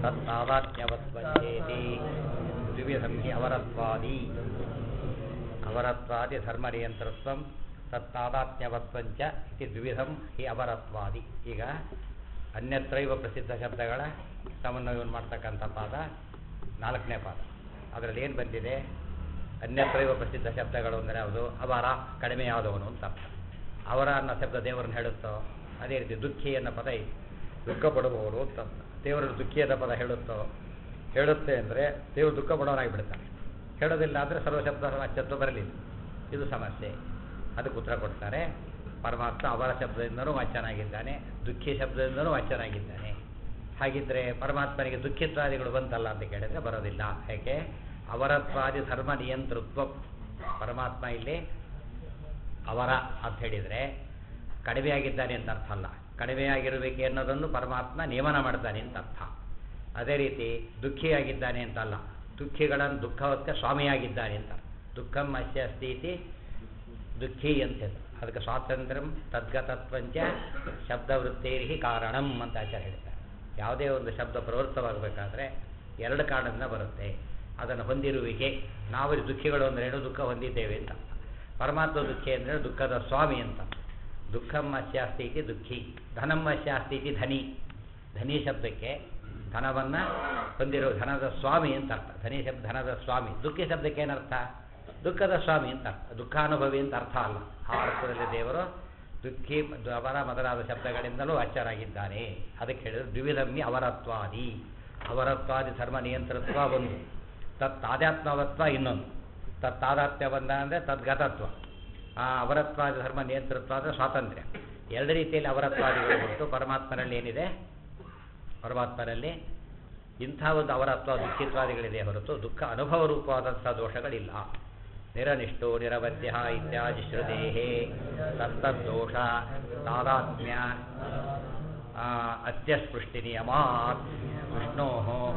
ತತ್ತಾದಾತ್ಮ್ಯವತ್ವಂಚೇತಿ ದ್ವಿವಿಧಂ ಹಿ ಅವರತ್ವಾದಿ ಅವರತ್ವಾದಿ ಧರ್ಮನಿಯಂತ್ರತ್ವಂ ತತ್ತಾದಾತ್ಮ್ಯವತ್ವಂಚ ಇತಿ ದ್ವಿವಿಧಂ ಹಿ ಅವರತ್ವಾದಿ ಈಗ ಅನ್ಯತ್ರೈವ ಪ್ರಸಿದ್ಧ ಶಬ್ದಗಳ ಸಮನ್ವಯವನ್ನು ಮಾಡ್ತಕ್ಕಂಥ ಪಾದ ನಾಲ್ಕನೇ ಪಾದ ಅದರಲ್ಲಿ ಏನು ಬಂದಿದೆ ಅನ್ಯತ್ರೈವ ಪ್ರಸಿದ್ಧ ಶಬ್ದಗಳು ಅಂದರೆ ಯಾವುದು ಅವರ ಕಡಿಮೆಯಾದವನು ಅಂತ ಅರ್ಥ ಅವರ ಅನ್ನೋ ಶಬ್ದ ದೇವರನ್ನು ಹೇಳುತ್ತೋ ಅದೇ ರೀತಿ ದುಃಖಿ ಅನ್ನೋ ಪದ ಇದೆ ದುಃಖ ಪಡುವವರು ಅಂತ ಅರ್ಥ ದೇವರನ್ನು ದುಃಖಿಯಾದ ಪದ ಹೇಳುತ್ತೋ ಹೇಳುತ್ತೆ ಅಂದರೆ ದೇವರು ದುಃಖ ಪಡೋನಾಗಿ ಬಿಡ್ತಾನೆ ಹೇಳೋದಿಲ್ಲ ಅಂದರೆ ಸರ್ವಶಬ್ದ ವಾಚ್ಯತ್ವ ಬರಲಿಲ್ಲ ಇದು ಸಮಸ್ಯೆ ಅದಕ್ಕೆ ಉತ್ತರ ಕೊಡ್ತಾರೆ ಪರಮಾತ್ಮ ಅವರ ಶಬ್ದದಿಂದನೂ ವಾಚ್ಯನಾಗಿದ್ದಾನೆ ದುಃಖಿ ಶಬ್ದದಿಂದನೂ ವಾಚ್ಯನಾಗಿದ್ದಾನೆ ಹಾಗಿದ್ರೆ ಪರಮಾತ್ಮನಿಗೆ ದುಃಖಿತ್ವಾದಿಗಳು ಬಂತಲ್ಲ ಅಂತ ಕೇಳಿದ್ರೆ ಬರೋದಿಲ್ಲ ಯಾಕೆ ಅವರತ್ವಾದಿ ಧರ್ಮ ನಿಯಂತೃತ್ವ ಪರಮಾತ್ಮ ಇಲ್ಲಿ ಅವರ ಅಂತ ಹೇಳಿದರೆ ಕಡಿಮೆಯಾಗಿದ್ದಾನೆ ಅಂತ ಅರ್ಥ ಅಲ್ಲ ಕಡಿಮೆಯಾಗಿರಬೇಕು ಅನ್ನೋದನ್ನು ಪರಮಾತ್ಮ ನಿಯಮನ ಮಾಡ್ತಾನೆ ಅಂತ ಅರ್ಥ ಅದೇ ರೀತಿ ದುಃಖಿಯಾಗಿದ್ದಾನೆ ಅಂತ ಅಲ್ಲ ದುಃಖಿಗಳನ್ನು ದುಃಖವಕ್ಕೆ ಸ್ವಾಮಿಯಾಗಿದ್ದಾನೆ ಅಂತ ದುಃಖಂ ಅಸ್ಯ ಸ್ಥಿತಿ ದುಃಖಿ ಅಂತ ಅದಕ್ಕೆ ಸ್ವಾತಂತ್ರ್ಯಂ ತದ್ಗತತ್ವಂಚ ಶಬ್ದವೃತ್ತೇರಿ ಕಾರಣಂ ಅಂತ ಆಚಾರ ಹೇಳ್ತಾರೆ ಯಾವುದೇ ಒಂದು ಶಬ್ದ ಪ್ರವೃತ್ತವಾಗಬೇಕಾದ್ರೆ ಎರಡು ಕಾರಣದಿಂದ ಬರುತ್ತೆ ಅದನ್ನು ಹೊಂದಿರುವಿಕೆ ನಾವು ದುಃಖಿಗಳು ಅಂದರೆ ಏನು ದುಃಖ ಹೊಂದಿದ್ದೇವೆ ಅಂತ ಪರಮಾತ್ಮ ದುಃಖಿ ಅಂದರೆ ದುಃಖದ ಸ್ವಾಮಿ ಅಂತ ದುಃಖಂ ಅಸ್ಯಾಸ್ತಿ ಇತಿ ದುಃಖಿ ಧನಂ ಅಸ್ಯಾಸ್ತಿ ಇತಿ ಧನಿ ಧನಿ ಶಬ್ದಕ್ಕೆ ಧನವನ್ನು ಹೊಂದಿರೋ ಧನದ ಸ್ವಾಮಿ ಅಂತ ಅರ್ಥ ಧನಿ ಶಬ್ದ ಧನದ ಸ್ವಾಮಿ ದುಃಖಿ ಶಬ್ದಕ್ಕೆ ಏನರ್ಥ ದುಃಖದ ಸ್ವಾಮಿ ಅಂತ ಅರ್ಥ ದುಃಖಾನುಭವಿ ಅಂತ ಅರ್ಥ ಅಲ್ಲ ಆ ಅರ್ಥದಲ್ಲಿ ದೇವರು ದುಃಖಿ ಅವರ ಮೊದಲಾದ ಶಬ್ದಗಳಿಂದಲೂ ಅಚ್ಚರಾಗಿದ್ದಾನೆ ಅದಕ್ಕೆ ಹೇಳಿದ್ರು ದ್ವಿವಿಧಮ್ಯ ಅವರತ್ವಾದಿ ಅವರತ್ವಾದಿ ಧರ್ಮ ನಿಯಂತ್ರತ್ವ ಒಂದು ತತ್ ತಾದಾತ್ಮವತ್ವ ಇನ್ನೊಂದು ತತ್ ತಾದಾತ್ಮ್ಯ ಬಂದ ಅಂದರೆ ತದ್ಗತತ್ವ ಆ ಅವರತ್ವಾದಿ ಧರ್ಮ ನಿಯಂತ್ರತ್ವ ಅಂದರೆ ಸ್ವಾತಂತ್ರ್ಯ ಎರಡು ರೀತಿಯಲ್ಲಿ ಅವರತ್ವಾದಿಗಳು ಹೊರತು ಪರಮಾತ್ಮನಲ್ಲಿ ಏನಿದೆ ಪರಮಾತ್ಮನಲ್ಲಿ ಇಂಥ ಒಂದು ಅವರತ್ವ ದುಃಖಿತ್ವಾದಿಗಳಿದೆ ಹೊರತು ದುಃಖ ಅನುಭವ ರೂಪವಾದಂಥ ದೋಷಗಳಿಲ್ಲ ನಿರನಿಷ್ಠೋ ನಿರವಧ್ಯ ಇತ್ಯಾದಿ ಶ್ರುತೇಹೇ ತತ್ತದ್ದೋಷ ತಾದಾತ್ಮ್ಯ ಅತ್ಯಸ್ಪೃಷ್ಟಿ ನಿಯಮಾತ್ ವಿಷ್ಣೋ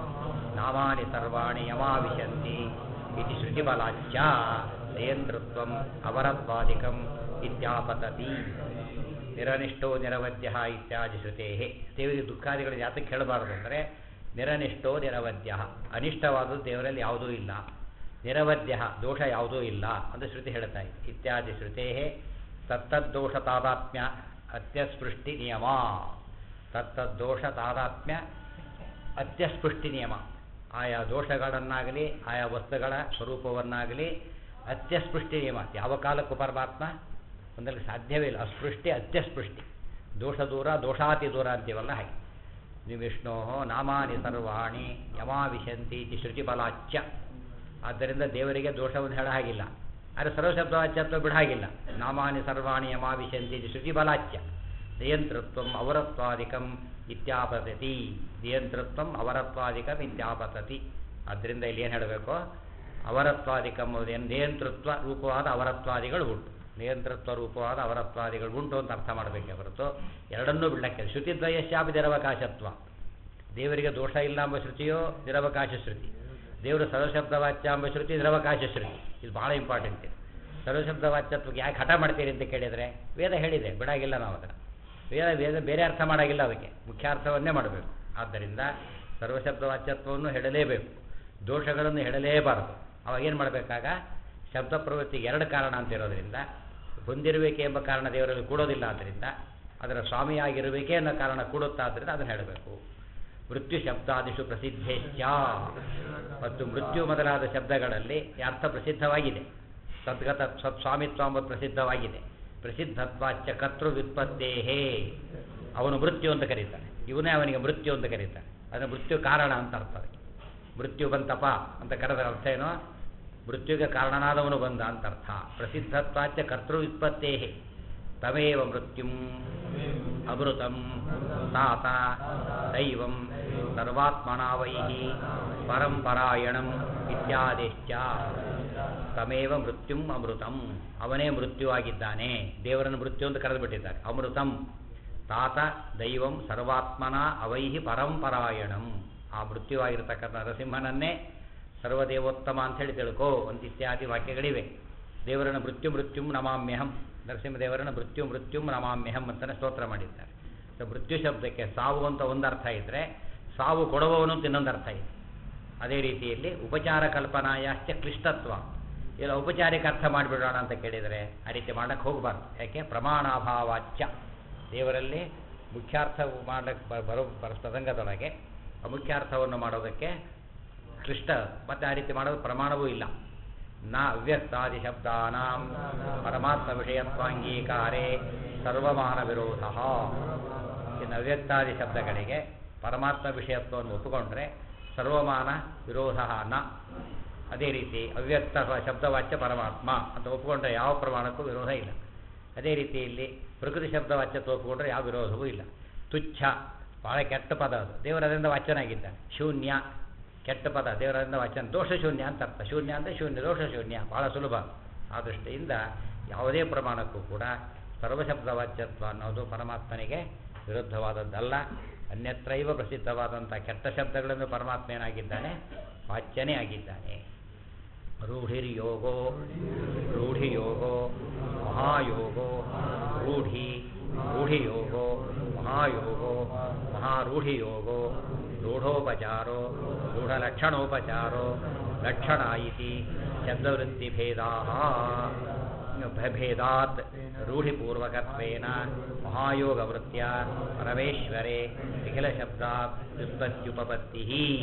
ನಾಮಾನಿ ಸರ್ವಾಣಿ ಯಮಾವಿಶಂತಿ ಇತಿ ಶ್ರುತಿಬಲಾಚ್ಯ ನಿಯಂತೃತ್ವ ಅವರತ್ವಾದಿಕಂ ಇತ್ಯಾಪತತಿ ನಿರನಿಷ್ಠೋ ನಿರವಧ್ಯ ಇತ್ಯಾದಿ ಶ್ರುತೇ ದೇವರಿಗೆ ದುಃಖಾದಿಗಳು ಯಾತಕ್ಕೆ ಹೇಳಬಾರದು ಅಂದರೆ ನಿರನಿಷ್ಠೋ ನಿರವಧ್ಯ ಅನಿಷ್ಟವಾದದ್ದು ದೇವರಲ್ಲಿ ಯಾವುದೂ ಇಲ್ಲ ನಿರವಧ್ಯ ದೋಷ ಯಾವುದೂ ಇಲ್ಲ ಅಂತ ಶ್ರುತಿ ಹೇಳ್ತಾ ಇದೆ ಇತ್ಯಾದಿ ಶ್ರುತೇ ತತ್ತದ್ದೋಷ ತಾದಾತ್ಮ್ಯ ಅತ್ಯಸ್ಪೃಷ್ಟಿ ನಿಯಮ ತತ್ತದ್ದೋಷ ತಾದಾತ್ಮ್ಯ ಅತ್ಯಸ್ಪೃಷ್ಟಿ ನಿಯಮ ಆಯಾ ದೋಷಗಳನ್ನಾಗಲಿ ಆಯಾ ವಸ್ತುಗಳ ಸ್ವರೂಪವನ್ನಾಗಲಿ ಅತ್ಯಸ್ಪೃಷ್ಟಿ ನಿಯಮ ಯಾವ ಕಾಲಕ್ಕೂ ಪರಮಾತ್ಮ ಒಂದಲ್ಲಿ ಸಾಧ್ಯವೇ ಇಲ್ಲ ಅಸ್ಪೃಷ್ಟಿ ಅತ್ಯಸ್ಪೃಷ್ಟಿ ದೋಷ ದೂರ ದೋಷಾತಿ ದೂರ ಅಂತೀವಲ್ಲ ಹಾಗೆ ನೀವು ವಿಷ್ಣೋ ನಾಮಾನಿ ಸರ್ವಾಣಿ ಯಮಾವಿಶಂತಿ ಇತಿ ಶ್ರುತಿ ಬಲಾಚ್ಯ ಆದ್ದರಿಂದ ದೇವರಿಗೆ ದೋಷವನ್ನು ಹೇಳ ಹಾಗಿಲ್ಲ ಆದರೆ ಸರ್ವಶಬ್ದವಾಚ್ಯತ್ವ ಬಿಡ ಹಾಗಿಲ್ಲ ನಾಮಾನಿ ಸರ್ವಾಣಿ ಯಮಾವಿಶಂತಿ ಇತಿ ಶ್ರುತಿ ಬಲಾಚ್ಯ ನಿಯಂತೃತ್ವ ಅವರತ್ವಾದಿಕಂ ಇತ್ಯಾಪತತಿ ನಿಯಂತೃತ್ವ ಅವರತ್ವಾದಿಕಂ ಇತ್ಯಾಪತತಿ ಆದ್ದರಿಂದ ಇಲ್ಲಿ ಏನು ಹೇಳಬೇಕು ಅವರತ್ವಾದಿಕಂ ನಿಯಂತೃತ್ವ ರೂಪವಾದ ಅವರತ್ವಾದಿಗಳು ಉಂಟು ನಿಯಂತೃತ್ವ ರೂಪವಾದ ಅವರತ್ವಾದಿಗಳು ಉಂಟು ಅಂತ ಅರ್ಥ ಮಾಡಬೇಕೇ ಹೊರತು ಎರಡನ್ನೂ ಬಿಡಕ್ಕೆ ಶ್ರುತಿದ್ವಯಶ್ಯಾಪಿ ನಿರವಕಾಶತ್ವ ದೇವರಿಗೆ ದೋಷ ಇಲ್ಲ ಎಂಬ ಶ್ರುತಿಯೋ ನಿರವಕಾಶ ಶ್ರುತಿ ದೇವರು ಸರ್ವಶಬ್ದವಾಚ್ಯ ಎಂಬ ಶ್ರುತಿ ನಿರವಕಾಶ ಶ್ರುತಿ ಇದು ಭಾಳ ಇಂಪಾರ್ಟೆಂಟ್ ಇದೆ ಸರ್ವಶಬ್ದವಾಚ್ಯತ್ವಕ್ಕೆ ಯಾಕೆ ಹಠ ಮಾಡ್ತೀರಿ ಅಂತ ಕೇಳಿದರೆ ವೇದ ಹೇಳಿದೆ ಬಿಡಾಗಿಲ್ಲ ನಾವು ಅದನ್ನು ವೇದ ವೇದ ಬೇರೆ ಅರ್ಥ ಮಾಡೋಗಿಲ್ಲ ಅದಕ್ಕೆ ಮುಖ್ಯಾರ್ಥವನ್ನೇ ಮಾಡಬೇಕು ಆದ್ದರಿಂದ ಸರ್ವಶಬ್ದವಾಚ್ಯತ್ವವನ್ನು ಹೇಳಲೇಬೇಕು ದೋಷಗಳನ್ನು ಹೇಳಲೇಬಾರದು ಅವಾಗ ಏನು ಮಾಡಬೇಕಾಗ ಶಬ್ದ ಪ್ರವೃತ್ತಿಗೆ ಎರಡು ಕಾರಣ ಅಂತ ಇರೋದ್ರಿಂದ ಹೊಂದಿರಬೇಕೆ ಎಂಬ ಕಾರಣ ದೇವರಲ್ಲಿ ಕೂಡೋದಿಲ್ಲ ಆದ್ದರಿಂದ ಅದರ ಸ್ವಾಮಿಯಾಗಿರಬೇಕೇ ಅನ್ನೋ ಕಾರಣ ಕೂಡುತ್ತಾದ್ದರಿಂದ ಅದನ್ನು ಹೇಳಬೇಕು ಮೃತ್ಯು ಶಬ್ದಾದಿಷು ಪ್ರಸಿದ್ಧೇಶ್ಚ ಮತ್ತು ಮೃತ್ಯು ಮೊದಲಾದ ಶಬ್ದಗಳಲ್ಲಿ ಅರ್ಥ ಪ್ರಸಿದ್ಧವಾಗಿದೆ ಸದ್ಗತ ಸತ್ಸ್ವಾಮಿತ್ವ ಎಂಬ ಪ್ರಸಿದ್ಧವಾಗಿದೆ ಪ್ರಸಿದ್ಧತ್ವಾಚ್ಯ ಕರ್ತೃ ವ್ಯುತ್ಪತ್ತೇಹೇ ಅವನು ಮೃತ್ಯು ಅಂತ ಕರೀತಾನೆ ಇವನೇ ಅವನಿಗೆ ಮೃತ್ಯು ಅಂತ ಕರೀತಾನೆ ಅದನ್ನು ಮೃತ್ಯು ಕಾರಣ ಅಂತ ಅರ್ಥ ಮೃತ್ಯು ಬಂತಪ್ಪ ಅಂತ ಕರೆದ ಅರ್ಥ ಏನೋ ಮೃತ್ಯುಗೆ ಕಾರಣನಾದವನು ಬಂದ ಅಂತ ಅರ್ಥ ಪ್ರಸಿದ್ಧತ್ವಾಚ್ಯ ಕರ್ತೃ ವ್ಯುತ್ಪತ್ತೇ ತಮೇವ ಮೃತ್ಯುಂ ಅಮೃತಂ ತಾತ ದೈವಂ ಸರ್ವಾತ್ಮನಾವೈ ಪರಂಪರಾಯಣಂ ಇತ್ಯಾದಿಶ್ಚ ತಮೇವ ಮೃತ್ಯುಂ ಅಮೃತಂ ಅವನೇ ಮೃತ್ಯುವಾಗಿದ್ದಾನೆ ದೇವರನ್ನು ಮೃತ್ಯು ಅಂತ ಕರೆದುಬಿಟ್ಟಿದ್ದಾರೆ ಅಮೃತಂ ತಾತ ದೈವಂ ಸರ್ವಾತ್ಮನ ಅವೈಹಿ ಪರಂಪರಾಯಣಂ ಆ ಮೃತ್ಯುವಾಗಿರ್ತಕ್ಕಂಥ ನರಸಿಂಹನನ್ನೇ ಸರ್ವದೇವೋತ್ತಮ ಅಂಥೇಳಿ ತಿಳ್ಕೋ ಒಂದು ಇತ್ಯಾದಿ ವಾಕ್ಯಗಳಿವೆ ದೇವರನ್ನು ಮೃತ್ಯು ಮೃತ್ಯುಂ ನಮಾಮ್ಯಹಂ ನರಸಿಂಹದೇವರನ್ನು ಮೃತ್ಯು ಮೃತ್ಯುಂ ನಮಾಮ್ಯಹಂ ಅಂತಲೇ ಸ್ತೋತ್ರ ಮಾಡಿದ್ದಾರೆ ಸೊ ಮೃತ್ಯು ಶಬ್ದಕ್ಕೆ ಸಾವು ಅಂತ ಒಂದು ಅರ್ಥ ಇದ್ದರೆ ಸಾವು ಕೊಡುವವನು ಅಂತ ಇನ್ನೊಂದು ಅರ್ಥ ಇದೆ ಅದೇ ರೀತಿಯಲ್ಲಿ ಉಪಚಾರ ಕಲ್ಪನಾಯಾಶ್ಚ ಕ್ಲಿಷ್ಟತ್ವ ಇಲ್ಲ ಔಪಚಾರಿಕ ಅರ್ಥ ಮಾಡಿಬಿಡೋಣ ಅಂತ ಕೇಳಿದರೆ ಆ ರೀತಿ ಮಾಡಕ್ಕೆ ಹೋಗಬಾರ್ದು ಯಾಕೆ ಪ್ರಮಾಣಾಭಾವಾಚ್ಯ ದೇವರಲ್ಲಿ ಮುಖ್ಯಾರ್ಥ ಮಾಡಕ್ಕೆ ಬ- ಬರೋ ಬರೋ ಪ್ರಸಂಗದೊಳಗೆ ಆ ಮುಖ್ಯಾರ್ಥವನ್ನು ಮಾಡೋದಕ್ಕೆ ಕ್ಲಿಷ್ಟ ಮತ್ತು ಆ ರೀತಿ ಮಾಡೋದು ಪ್ರಮಾಣವೂ ಇಲ್ಲ ನ ಅವ್ಯಕ್ತಾದಿ ಶಬ್ದಾನಾಂ ಪರಮಾತ್ಮ ವಿಷಯತ್ವಾಂಗೀಕಾರೇ ಸರ್ವಮಾನ ವಿರೋಧ ಇನ್ನು ಅವ್ಯಕ್ತಾದಿ ಶಬ್ದಗಳಿಗೆ ಪರಮಾತ್ಮ ವಿಷಯತ್ವವನ್ನು ಒಪ್ಪಿಕೊಂಡ್ರೆ ಸರ್ವಮಾನ ವಿರೋಧ ನ ಅದೇ ರೀತಿ ಅವ್ಯಕ್ತ ಶಬ್ದವಾಚ್ಯ ಪರಮಾತ್ಮ ಅಂತ ಒಪ್ಪಿಕೊಂಡ್ರೆ ಯಾವ ಪ್ರಮಾಣಕ್ಕೂ ವಿರೋಧ ಇಲ್ಲ ಅದೇ ರೀತಿಯಲ್ಲಿ ಪ್ರಕೃತಿ ಶಬ್ದವಾಚ್ಯತ್ವ ಒಪ್ಪಿಕೊಂಡ್ರೆ ಯಾವ ವಿರೋಧವೂ ಇಲ್ಲ ತುಚ್ಛ ಬಹಳ ಕೆಟ್ಟ ಪದ ಅದು ದೇವರದಿಂದ ವಾಚ್ಯನಾಗಿದ್ದಾನೆ ಶೂನ್ಯ ಕೆಟ್ಟ ಪದ ದೇವರದಿಂದ ವಾಚನ ದೋಷ ಶೂನ್ಯ ಅಂತ ಅರ್ಥ ಶೂನ್ಯ ಅಂದರೆ ಶೂನ್ಯ ದೋಷ ಶೂನ್ಯ ಬಹಳ ಸುಲಭ ಆ ದೃಷ್ಟಿಯಿಂದ ಯಾವುದೇ ಪ್ರಮಾಣಕ್ಕೂ ಕೂಡ ಸರ್ವಶಬ್ದ ವಾಚ್ಯತ್ವ ಅನ್ನೋದು ಪರಮಾತ್ಮನಿಗೆ ವಿರುದ್ಧವಾದದ್ದಲ್ಲ ಅನ್ಯತ್ರೈವ ಪ್ರಸಿದ್ಧವಾದಂಥ ಕೆಟ್ಟ ಶಬ್ದಗಳನ್ನು ಪರಮಾತ್ಮ ಏನಾಗಿದ್ದಾನೆ ವಾಚ್ಯನೇ ಆಗಿದ್ದಾನೆ ರೂಢಿರ್ಯೋಗೋ ರೂಢಿಯೋಗೋ ಮಹಾಯೋಗೋ ರೂಢಿ ರೂಢಿಯೋಗೋ ಮಹಾಯೋಗೋ ಮಹಾರೂಢಿಯೋಗೋ ರೂಢೋಪಚಾರೋ ರೂಢಲಕ್ಷಣೋಪಚಾರೋ ಲಕ್ಷಣ ಇತಿ ಶಬ್ದವೃತ್ತಿಭೇದಾ ಭೇದಾತ್ ರೂಢಿಪೂರ್ವಕತ್ವೇನ ಮಹಾಯೋಗವೃತ್ಯ ಪರಮೇಶ್ವರೇ ನಿಖಿಲ ಶಬ್ದಾತ್ ವ್ಯುತ್ಪತ್ತ್ಯುಪಪತ್ತಿ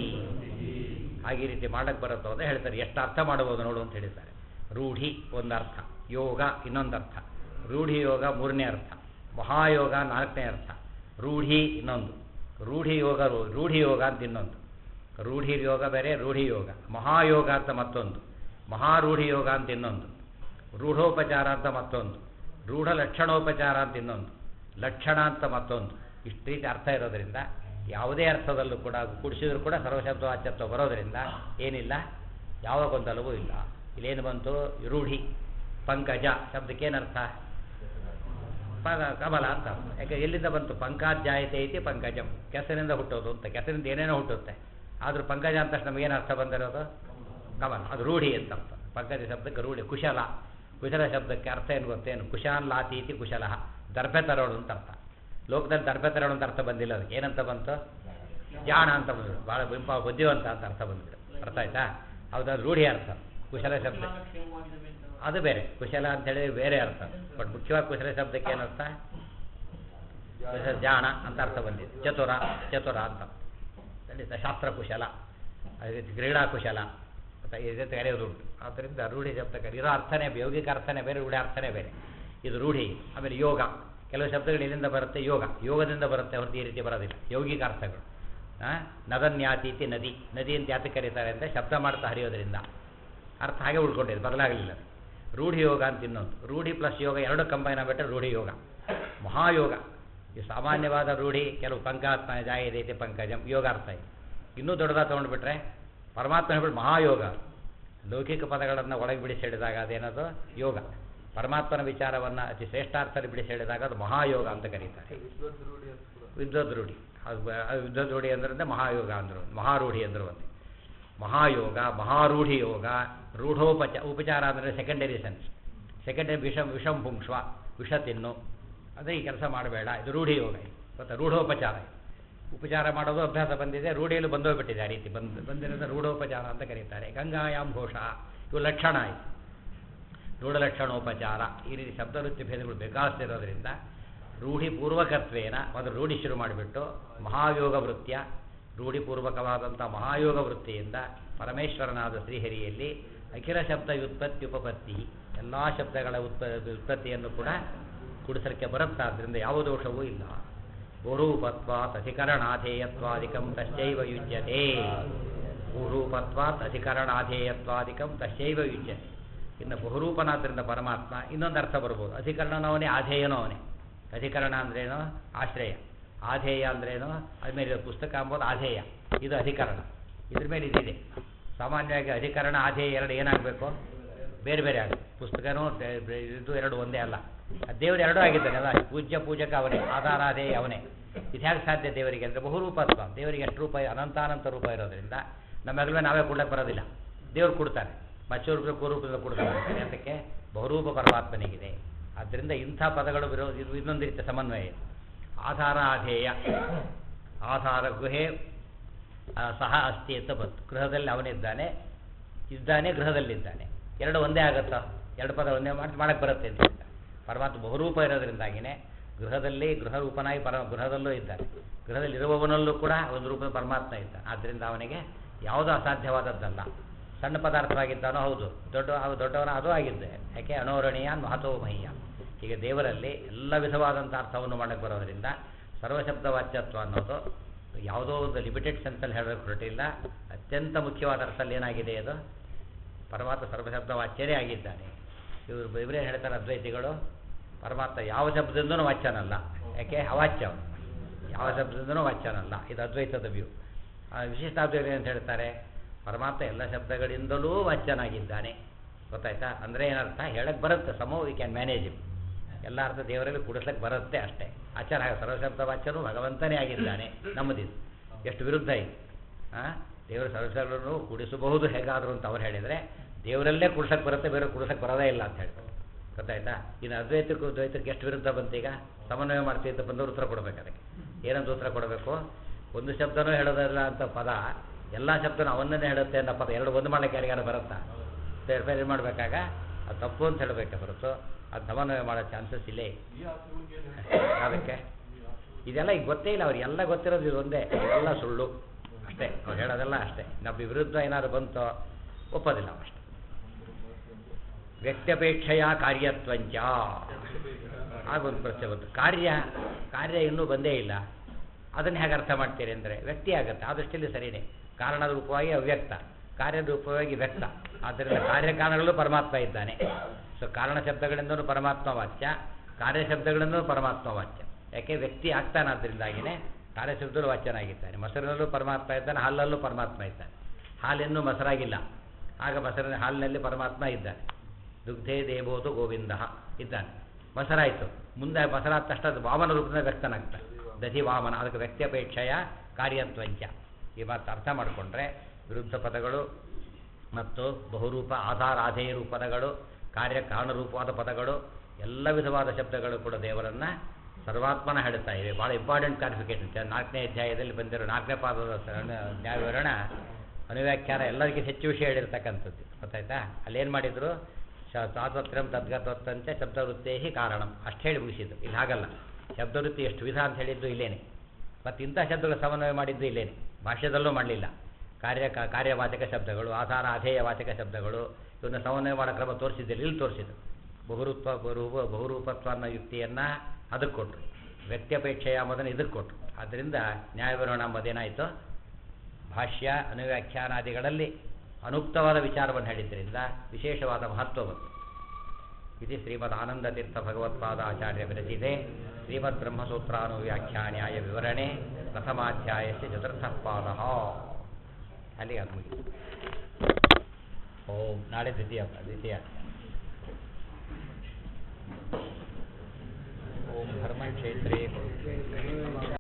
ಹಾಗೆ ಈ ರೀತಿ ಮಾಡಕ್ಕೆ ಬರುತ್ತೋ ಅಂತ ಹೇಳ್ತಾರೆ ಎಷ್ಟು ಅರ್ಥ ಮಾಡ್ಬೋದು ನೋಡು ಅಂತ ಹೇಳಿದ್ದಾರೆ ರೂಢಿ ಒಂದರ್ಥ ಯೋಗ ಇನ್ನೊಂದರ್ಥ ರೂಢಿ ಯೋಗ ಮೂರನೇ ಅರ್ಥ ಮಹಾಯೋಗ ನಾಲ್ಕನೇ ಅರ್ಥ ರೂಢಿ ಇನ್ನೊಂದು ರೂಢಿ ಯೋಗ ರೂ- ರೂಢಿ ಯೋಗ ಅಂತ ಇನ್ನೊಂದು ರೂಢಿ ಯೋಗ ಬೇರೆ ರೂಢಿ ಯೋಗ ಮಹಾಯೋಗ ಅಂತ ಮತ್ತೊಂದು ಮಹಾರೂಢಿ ಯೋಗ ಅಂತ ಇನ್ನೊಂದು ರೂಢೋಪಚಾರ ಅಂತ ಮತ್ತೊಂದು ರೂಢ ಲಕ್ಷಣೋಪಚಾರ ಅಂತ ಇನ್ನೊಂದು ಲಕ್ಷಣ ಅಂತ ಮತ್ತೊಂದು ಇಷ್ಟು ರೀತಿ ಅರ್ಥ ಇರೋದರಿಂದ ಯಾವುದೇ ಅರ್ಥದಲ್ಲೂ ಕೂಡ ಕೂಡಿಸಿದ್ರು ಕೂಡ ಸರ್ವಶಬ್ದ ವಾಚ್ಯತ್ವ ಬರೋದರಿಂದ ಏನಿಲ್ಲ ಯಾವ ಗೊಂದಲವೂ ಇಲ್ಲ ಇಲ್ಲೇನು ಬಂತು ರೂಢಿ ಪಂಕಜ ಶಬ್ದಕ್ಕೇನರ್ಥ ಪದ ಕಮಲ ಅಂತ ಅರ್ಥ. ಯಾಕೆ ಎಲ್ಲಿಂದ ಬಂತು ಪಂಕಾಧ್ಯಾಯತೆ ಐತಿ ಪಂಕಜಂ ಕೆಸರಿನಿಂದ ಹುಟ್ಟೋದು ಅಂತ ಕೆಸರಿಂದ ಏನೇನೋ ಹುಟ್ಟುತ್ತೆ ಆದರೂ ಪಂಕಜ ಅಂತ ತಕ್ಷಣ ನಮಗೇನು ಅರ್ಥ ಬಂದಿರೋದು ಕಮಲ ಅದು ರೂಢಿ ಅಂತ ಅರ್ಥ ಪಂಕಜ ಶಬ್ದಕ್ಕೆ ರೂಢಿ ಕುಶಲ ಕುಶಲ ಶಬ್ದಕ್ಕೆ ಅರ್ಥ ಏನು ಗೊತ್ತೇನು ಕುಶಾನ್ ಲಾತೀತಿ ಕುಶಲ ದರ್ಭೆ ತರೋಳು ಅಂತ ಅರ್ಥ ಲೋಕದಲ್ಲಿ ದರ್ಭೆ ತರೋಳು ಅಂತ ಅರ್ಥ ಬಂದಿಲ್ಲ ಅದಕ್ಕೆ ಏನಂತ ಬಂತು ಜಾಣ ಅಂತ ಬಂದ್ಬಿಡು ಭಾಳ ಬಿಂಪ ಬುದ್ಧಿವಂತ ಅಂತ ಅರ್ಥ ಬಂದ್ಬಿಡು ಅರ್ಥ ಆಯ್ತಾ ಹೌದು ರೂಢಿ ಅರ್ಥ ಕುಶಲ ಶಬ್ದ ಅದು ಬೇರೆ ಕುಶಲ ಅಂತ ಹೇಳಿ ಬೇರೆ ಅರ್ಥ ಬಟ್ ಮುಖ್ಯವಾಗಿ ಕುಶಲ ಶಬ್ದಕ್ಕೆ ಏನರ್ಥ ಕುಶಲ ಜಾಣ ಅಂತ ಅರ್ಥ ಬಂದಿದೆ ಚತುರ ಚತುರ ಅಂತ ಖಂಡಿತ ಶಾಸ್ತ್ರ ಕುಶಲ ಅದೇ ರೀತಿ ಕ್ರೀಡಾ ಕುಶಲ ಅಂತ ಈ ರೀತಿ ಕರೆಯೋದುಂಟು ಆದ್ದರಿಂದ ರೂಢಿ ಶಬ್ದಕ್ಕೆ ಇರೋ ಅರ್ಥನೇ ಬೇ- ಯೌಗಿಕ ಅರ್ಥನೇ ಬೇರೆ ರೂಢಿ ಅರ್ಥನೇ ಬೇರೆ ಇದು ರೂಢಿ ಆಮೇಲೆ ಯೋಗ ಕೆಲವು ಶಬ್ದಗಳು ಎಲ್ಲಿಂದ ಬರುತ್ತೆ ಯೋಗ ಯೋಗದಿಂದ ಬರುತ್ತೆ ಹೊರತು ಈ ರೀತಿ ಬರೋದಿಲ್ಲ ಯೌಗಿಕ ಅರ್ಥಗಳು ಆ? ನದನ್ಯಾತೀತಿ ನದಿ ನದಿ ಅಂತ ಯಾತಕ್ಕೆ ಕರೀತಾರೆ ಅಂತ ಶಬ್ದ ಮಾಡ್ತಾ ಹರಿಯೋದ್ರಿಂದ ಅರ್ಥ ಹಾಗೆ ಉಳ್ಕೊಂಡಿದೆ ಬದಲಾಗಲಿಲ್ಲ ರೂಢಿ ಯೋಗ ಅಂತ ಇನ್ನೊಂದು ರೂಢಿ ಪ್ಲಸ್ ಯೋಗ ಎರಡು ಕಂಬೈನ್ ಆಗಿಬಿಟ್ರೆ ರೂಢಿ ಯೋಗ ಮಹಾಯೋಗ ಈ ಸಾಮಾನ್ಯವಾದ ರೂಢಿ ಕೆಲವು ಪಂಕಾತ್ಮ ಜಾಯದೈತೆ ಪಂಕಜಂ ಯೋಗ ಅರ್ಥ ಇದೆ ಇನ್ನೂ ದೊಡ್ಡದಾಗಿ ತೊಗೊಂಡ್ಬಿಟ್ರೆ ಪರಮಾತ್ಮ ಹೇಳ್ಬಿಟ್ಟು ಮಹಾಯೋಗ ಲೌಕಿಕ ಪದಗಳನ್ನು ಒಳಗೆ ಬಿಡಿಸಿ ಹೇಳಿದಾಗ ಅದೇನದು ಯೋಗ ಪರಮಾತ್ಮನ ವಿಚಾರವನ್ನು ಅತಿ ಶ್ರೇಷ್ಠಾರ್ಥದಲ್ಲಿ ಬಿಡಿಸಿ ಹೇಳಿದಾಗ ಅದು ಮಹಾಯೋಗ ಅಂತ ಕರೀತಾರೆ ವಿದ್ವದ್ ರೂಢಿ ಅದು ಬ- ಅದು ವಿದ್ವದ್ ರೂಢಿ ಅಂದ್ರೆ ಮಹಾಯೋಗ ಅಂದರು ಮಹಾರೂಢಿ ಅಂದರು ಒಂದೇ ಮಹಾಯೋಗ ಮಹಾರೂಢಿ ಯೋಗ ರೂಢೋಪಚ ಉಪಚಾರ ಅಂದರೆ ಸೆಕೆಂಡರಿ ಸೆನ್ಸ್ ಸೆಕೆಂಡರಿ ವಿಷಂ ವಿಷಂ ಪುಂಕ್ಷ್ವ ವಿಷ ತಿನ್ನು ಅದೇ ಈ ಕೆಲಸ ಮಾಡಬೇಡ ಇದು ರೂಢಿ ಯೋಗ ಇದು ಗೊತ್ತಾ ರೂಢೋಪಚಾರ ಇದು. ಉಪಚಾರ ಮಾಡೋದು ಅಭ್ಯಾಸ ಬಂದಿದೆ ರೂಢಿಯಲ್ಲೂ ಬಂದೋಗ್ಬಿಟ್ಟಿದೆ ಆ ರೀತಿ ಬಂದು ಬಂದಿರೋದು ರೂಢೋಪಚಾರ ಅಂತ ಕರೀತಾರೆ ಗಂಗಾಯಾಮ್ ಘೋಷ ಇವು ಲಕ್ಷಣ ಆಯಿತು ರೂಢಲಕ್ಷಣೋಪಚಾರ ಈ ರೀತಿ ಶಬ್ದವೃತ್ತಿ ಭೇದಗಳು ಬೇಕಾಸ್ತಿರೋದ್ರಿಂದ ರೂಢಿಪೂರ್ವಕತ್ವೇನ ಒಂದು ರೂಢಿ ಶುರು ಮಾಡಿಬಿಟ್ಟು ಮಹಾಯೋಗ ವೃತ್ತಿಯ ರೂಢಿಪೂರ್ವಕವಾದಂಥ ಮಹಾಯೋಗ ವೃತ್ತಿಯಿಂದ ಪರಮೇಶ್ವರನಾದ ಶ್ರೀಹರಿಯಲ್ಲಿ ಅಖಿಲ ಶಬ್ದ ವ್ಯುತ್ಪತ್ತಿ ಉಪಪತ್ತಿ ಎಲ್ಲ ಶಬ್ದಗಳ ಉತ್ಪ ವ್ಯುತ್ಪತ್ತಿಯನ್ನು ಕೂಡ ಕುಡಿಸಲಿಕ್ಕೆ ಬರುತ್ತಾದ್ರಿಂದ ಯಾವ ದೋಷವೂ ಇಲ್ಲ ಬಹುರೂಪತ್ವಾತ್ ಅಧಿಕರಣಾಧೇಯತ್ವಾದಿಕಂ ತಶ್ಚೈವ ಯುಜ್ಯತೆ ಬಹುರೂಪತ್ವಾತ್ ಅಧಿಕರಣಾಧೇಯತ್ವಾದಿಕಂ ತಶ್ಚೈವ ಯುಜ್ಯತೆ ಇನ್ನು ಬಹುರೂಪನಾದ್ರಿಂದ ಪರಮಾತ್ಮ ಇನ್ನೊಂದು ಅರ್ಥ ಬರ್ಬೋದು ಅಧಿಕರಣನೂ ಅವನೇ ಆಧೇಯನೂ ಅವನೇ ಅಧಿಕರಣ ಅಂದ್ರೇನು ಆಶ್ರಯ ಆಧೇಯ ಅಂದ್ರೇನು ಅದ್ಮೇಲೆ ಇದು ಪುಸ್ತಕ ಅಂಬೋದು ಆಧೇಯ ಇದು ಅಧಿಕರಣ ಇದ್ರ ಮೇಲೆ ಇದಿದೆ ಸಾಮಾನ್ಯವಾಗಿ ಅಧಿಕರಣ ಆಧೇಯ ಎರಡು ಏನಾಗಬೇಕು ಬೇರೆ ಬೇರೆ ಆಗುತ್ತೆ ಪುಸ್ತಕನೂ ಬೆ- ಬೆ- ಇದು ಎರಡು ಒಂದೇ ಅಲ್ಲ ದೇವರು ಎರಡೂ ಆಗಿದ್ದಾನೆ ಅಲ್ಲ ಪೂಜ್ಯ ಪೂಜಕ ಅವನೇ ಆಧಾರಾಧೇಯ ಅವನೇ ಇದು ಹೇಗೆ ಸಾಧ್ಯ ದೇವರಿಗೆ ಅಂದರೆ ಬಹುರೂಪತ್ವ ದೇವರಿಗೆ ಎಷ್ಟು ರೂಪ ಅನಂತಾನಂತ ರೂಪ ಇರೋದ್ರಿಂದ ನಮ್ಮ ಹೆಗಲ ನಾವೇ ಕೊಡ್ಲಿಕ್ಕೆ ಬರೋದಿಲ್ಲ ದೇವ್ರು ಕೊಡ್ತಾರೆ ಮಚ್ಚೂರು ಕುರೂಪದಿಂದ ಕೊಡ್ತಾರೆ ಅದಕ್ಕೆ ಬಹುರೂಪ ಪರಮಾತ್ಮನಿಗಿದೆ ಆದ್ದರಿಂದ ಇಂಥ ಪದಗಳು ವಿರೋ ಇದು ಇನ್ನೊಂದು ರೀತಿಯ ಸಮನ್ವಯ ಇದೆ. ಆಧಾರ ಆಧೇಯ ಆಧಾರ ಗುಹೆ ಆ, ಸಹ ಅಸ್ತಿ ಅಂತ ಬಂತು ಗೃಹದಲ್ಲಿ ಅವನಿದ್ದಾನೆ ಇದ್ದಾನೆ ಗೃಹದಲ್ಲಿದ್ದಾನೆ ಎರಡು ಒಂದೇ ಆಗುತ್ತಾ ಎರಡು ಪದ ಒಂದೇ ಮಾಡಿ ಮಾಡಕ್ಕೆ ಬರುತ್ತೆ ಅಂತ ಹೇಳ್ತಾರೆ ಪರಮಾತ್ಮ ಬಹುರೂಪ ಇರೋದ್ರಿಂದಾಗಿನೇ ಗೃಹದಲ್ಲಿ ಗೃಹರೂಪನಾಗಿ ಪರ ಗೃಹದಲ್ಲೂ ಇದ್ದಾನೆ ಗೃಹದಲ್ಲಿರುವವನಲ್ಲೂ ಕೂಡ ಒಂದು ರೂಪದ ಪರಮಾತ್ಮ ಇದ್ದಾನೆ ಆದ್ದರಿಂದ ಅವನಿಗೆ ಯಾವುದೂ ಅಸಾಧ್ಯವಾದದ್ದಲ್ಲ ಸಣ್ಣ ಪದಾರ್ಥವಾಗಿದ್ದಾನೋ ಹೌದು ದೊಡ್ಡ ಅವ ದೊಡ್ಡವನ ಅದು ಆಗಿದ್ದೆ ಯಾಕೆ ಅಣೋರಣೀಯ ಮಹತೋ ಮಹ್ಯ ಈಗ ದೇವರಲ್ಲಿ ಎಲ್ಲ ವಿಧವಾದಂಥ ಅರ್ಥವನ್ನು ಮಾಡಕ್ಕೆ ಬರೋದರಿಂದ ಸರ್ವಶಬ್ದ ವಾಚ್ಯತ್ವ ಅನ್ನೋದು ಯಾವುದೋ ಒಂದು ಲಿಮಿಟೆಡ್ ಸೆನ್ಸಲ್ಲಿ ಹೇಳೋಕ್ಕೆ ಹೊರಟಿಲ್ಲ ಅತ್ಯಂತ ಮುಖ್ಯವಾದ ಅರ್ಥದಲ್ಲಿ ಏನಾಗಿದೆ ಅದು ಪರಮಾತ್ಮ ಸರ್ವಶಬ್ದ ವಾಚ್ಯರೇ ಆಗಿದ್ದಾನೆ ಇವರು ಇವರೇನು ಹೇಳ್ತಾರೆ ಅದ್ವೈತಿಗಳು ಪರಮಾತ್ಮ ಯಾವ ಶಬ್ದದಿಂದನೂ ವಾಚ್ಯನಲ್ಲ ಯಾಕೆ ಅವಾಚ್ಯ ಅವನು ಯಾವ ಶಬ್ದದಿಂದನೂ ವಾಚ್ಯನಲ್ಲ ಇದು ಅದ್ವೈತದ ವ್ಯೂ ವಿಶಿಷ್ಟಾದ್ವೈತ ಅಂತ ಹೇಳ್ತಾರೆ ಪರಮಾತ್ಮ ಎಲ್ಲ ಶಬ್ದಗಳಿಂದಲೂ ವಾಚ್ಯನಾಗಿದ್ದಾನೆ ಗೊತ್ತಾಯ್ತಾ ಅಂದರೆ ಏನರ್ಥ ಹೇಳಕ್ಕೆ ಬರುತ್ತೆ ಸಮೋ ವಿ ಕ್ಯಾನ್ ಮ್ಯಾನೇಜ್ ಇಮ್ ಎಲ್ಲ ಅರ್ಥ ದೇವರಲ್ಲಿ ಕುಡಿಸ್ಲಿಕ್ಕೆ ಬರುತ್ತೆ ಅಷ್ಟೇ ಆಚಾರ ಹಾಗೆ ಸರ್ವಶಬ್ದ ವಾಚ್ಯನು ಭಗವಂತನೇ ಆಗಿದ್ದಾನೆ ನಮ್ಮದಿದು ಎಷ್ಟು ವಿರುದ್ಧ ಇದೆ ಆ ದೇವರ ಸರ್ವಶಬ್ದಗಳನ್ನು ಕುಡಿಸಬಹುದು ಹೇಗಾದರೂ ಅಂತ ಅವ್ರು ಹೇಳಿದರೆ ದೇವರಲ್ಲೇ ಕುಡ್ಸಕ್ಕೆ ಬರುತ್ತೆ ಬೇರೆ ಕುಡ್ಸಕ್ಕೆ ಬರೋದೇ ಇಲ್ಲ ಅಂತ ಹೇಳ್ತಾರೆ ಗೊತ್ತಾಯ್ತಾ ಇನ್ನು ಅದ್ವೈತಕ್ಕೂ ದ್ವೈತಕ್ಕೆ ಎಷ್ಟು ವಿರುದ್ಧ ಬಂತೀಗ ಸಮನ್ವಯ ಮಾಡ್ತೀವಿ ಅಂತ ಬಂದವರು ಉತ್ತರ ಕೊಡಬೇಕು ಅದಕ್ಕೆ ಏನಂತ ಉತ್ತರ ಕೊಡಬೇಕು ಒಂದು ಶಬ್ದನೂ ಹೇಳೋದಿಲ್ಲ ಅಂತ ಪದ ಎಲ್ಲ ಶಬ್ದನೂ ಅವನ್ನೇ ಹೇಳುತ್ತೆ ಅನ್ನೋ ಪದ ಎರಡು ಒಂದು ಮಾಡಕ್ಕೆ ಯಾರಿಗಾರು ಬರುತ್ತಾ ಬೇರೆ ಬೇರೆ ಮಾಡಬೇಕಾಗ ಅದು ತಪ್ಪು ಅಂತ ಹೇಳಬೇಕೆ ಹೊರತು ಅದು ಸಮನ್ವಯ ಮಾಡೋ ಚಾನ್ಸಸ್ ಇಲ್ಲೇ ಇಲ್ಲ. ಅದಕ್ಕೆ ಇದೆಲ್ಲ ಈಗ ಗೊತ್ತೇ ಇಲ್ಲ ಅವ್ರಿಗೆ ಎಲ್ಲ ಗೊತ್ತಿರೋದು ಇದು ಒಂದೇ ಎಲ್ಲ ಸುಳ್ಳು ಅಷ್ಟೇ ಅವ್ರು ಹೇಳೋದೆಲ್ಲ ಅಷ್ಟೇ ನಮ್ಮ ವಿರುದ್ಧ ಏನಾದ್ರು ಬಂತೋ ಒಪ್ಪೋದಿಲ್ಲ ನಾವು ಅಷ್ಟೇ ವ್ಯಕ್ತಪೇಕ್ಷೆಯ ಕಾರ್ಯತ್ವಂಚ ಆಗೊಂದು ಪ್ರಶ್ನೆ ಬಂತು ಕಾರ್ಯ ಕಾರ್ಯ ಇನ್ನೂ ಬಂದೇ ಇಲ್ಲ ಅದನ್ನು ಹೇಗೆ ಅರ್ಥ ಮಾಡ್ತೀರಿ ಅಂದರೆ ವ್ಯಕ್ತಿ ಆಗುತ್ತೆ ಆ ದೃಷ್ಟಿಯಲ್ಲಿ ಸರಿಯೇ ಕಾರಣದ ರೂಪವಾಗಿ ಅವ್ಯಕ್ತ ಕಾರ್ಯದ ರೂಪವಾಗಿ ವ್ಯಕ್ತ ಆದ್ದರಿಂದ ಕಾರ್ಯಕಾರಣಗಳು ಪರಮಾತ್ಮ ಇದ್ದಾನೆ ಸೊ ಕಾರಣ ಶಬ್ದಗಳಿಂದಲೂ ಪರಮಾತ್ಮ ವಾಚ್ಯ ಕಾರ್ಯ ಶಬ್ದಗಳಿಂದಲೂ ಪರಮಾತ್ಮ ವಾಚ್ಯ ಯಾಕೆ ವ್ಯಕ್ತಿ ಆಗ್ತಾನಾದ್ದರಿಂದಾಗಿನೇ ಕಾರ್ಯಶಬ್ದಗಳು ವಾಚ್ಯನಾಗಿದ್ದಾನೆ ಮೊಸರಿನಲ್ಲೂ ಪರಮಾತ್ಮ ಇದ್ದಾನೆ ಹಾಲಲ್ಲೂ ಪರಮಾತ್ಮ ಇದ್ದಾನೆ ಹಾಲಿನ್ನೂ ಮೊಸರಾಗಿಲ್ಲ ಆಗ ಮೊಸರಿನ ಹಾಲಿನಲ್ಲಿ ಪರಮಾತ್ಮ ಇದ್ದಾನೆ ದುಗ್ಧೇ ದೇವೋದು ಗೋವಿಂದ ಇದ್ದಾನೆ ಮೊಸರಾಯಿತು ಮುಂದೆ ಮೊಸರಾದ ತಕ್ಷಣ ಅದು ವಾಮನ ರೂಪದಿಂದ ವ್ಯಕ್ತನಾಗ್ತಾನೆ ದಧಿ ವಾಮನ ಅದಕ್ಕೆ ವ್ಯಕ್ತ್ಯಪೇಕ್ಷೆಯ ಕಾರ್ಯತ್ವಂಚ ಈ ಮಾತು ಅರ್ಥ ಮಾಡಿಕೊಂಡ್ರೆ ವಿರುದ್ಧ ಪದಗಳು ಮತ್ತು ಬಹುರೂಪ ಆಧಾರಾಧೇಯ ರೂಪದಗಳು ಕಾರ್ಯ ಕಾರಣರೂಪವಾದ ಪದಗಳು ಎಲ್ಲ ವಿಧವಾದ ಶಬ್ದಗಳು ಕೂಡ ದೇವರನ್ನು ಸರ್ವಾತ್ಮನ ಹೇಳ್ತಾ ಇವೆ ಭಾಳ ಇಂಪಾರ್ಟೆಂಟ್ ಕ್ಲಾರಿಫಿಕೇಶನ್ ನಾಲ್ಕನೇ ಅಧ್ಯಾಯದಲ್ಲಿ ಬಂದಿರೋ ನಾಲ್ಕನೇ ಪಾದದ ಸರಣ- ನ್ಯಾಯವಿವರಣ ಅನುವ್ಯಾಖ್ಯಾನ ಎಲ್ಲರಿಗಿಂತ ಹೆಚ್ಚು ವಿಷಯ ಹೇಳಿರ್ತಕ್ಕಂಥದ್ದು ಗೊತ್ತಾಯ್ತಾ ಅಲ್ಲೇನು ಮಾಡಿದ್ರು ಶ ಸ್ವಾತಂತ್ರ್ಯಂ ತದ್ಗತವಂತೆ ಶಬ್ದವೃತ್ತೇಹಿ ಕಾರಣಂ ಅಷ್ಟು ಹೇಳಿ ಮುಗಿಸಿದ್ದು ಇಲ್ಲಿ ಹಾಗಲ್ಲ ಶಬ್ದವೃತ್ತಿ ಎಷ್ಟು ವಿಧ ಅಂತ ಹೇಳಿದ್ದು ಇಲ್ಲೇನೆ ಮತ್ತು ಇಂಥ ಶಬ್ದಗಳ ಸಮನ್ವಯ ಮಾಡಿದ್ದು ಇಲ್ಲೇನೆ ಭಾಷ್ಯದಲ್ಲೂ ಮಾಡಲಿಲ್ಲ ಕಾರ್ಯ ಕ- ಕಾರ್ಯವಾಚಕ ಶಬ್ದಗಳು ಆಧಾರ ಅಧೇಯ ವಾಚಕ ಶಬ್ದಗಳು ಇವನ್ನ ಸಮನ್ವಯ ಮಾಡೋ ಕ್ರಮ ತೋರಿಸಿದ್ದಿಲ್ಲ ಇಲ್ಲಿ ತೋರಿಸಿದ್ದು ಬಹುರೂಪ ಬಹುರೂಪ ಬಹುರೂಪತ್ವ ಅನ್ನೋ ಯುಕ್ತಿಯನ್ನು ಅದಕ್ಕೆ ಕೊಟ್ಟರು ವ್ಯಕ್ತ್ಯಪೇಕ್ಷೆಯ ಎಂಬುದನ್ನು ಇದಕ್ಕೆ ಕೊಟ್ಟರು ಆದ್ದರಿಂದ ನ್ಯಾಯವಿವರಣ ಎಂಬುದೇನಾಯಿತು ಭಾಷ್ಯ ಅನುವ್ಯಾಖ್ಯಾನಾದಿಗಳಲ್ಲಿ ಅನುಕ್ತವಾದ ವಿಚಾರವನ್ನು ಹೇಳಿದ್ದರಿಂದ ವಿಶೇಷವಾದ ಮಹತ್ವ ಬಂತು ಇದು ಶ್ರೀಮದ್ ಆನಂದತೀರ್ಥ ಭಗವತ್ಪಾದ ಆಚಾರ್ಯ ವಿರಚಿತೆ ಶ್ರೀಮದ್ ಬ್ರಹ್ಮಸೂತ್ರಾನುವ್ಯಾಖ್ಯಾನ್ಯಾಯ ವಿವರಣೆ ಪ್ರಥಮಾಧ್ಯಾಯಸ್ಯ ಚತುರ್ಥ ಪಾದ ಅಲ್ಲಿಗೆ ಅದು ಮುಗಿತು ಓಂ ನಾಳೆ ದ್ವಿತೀಯ ದ್ವಿತೀಯ ಓಂ ಧರ್ಮಕ್ಷೇತ್ರೇ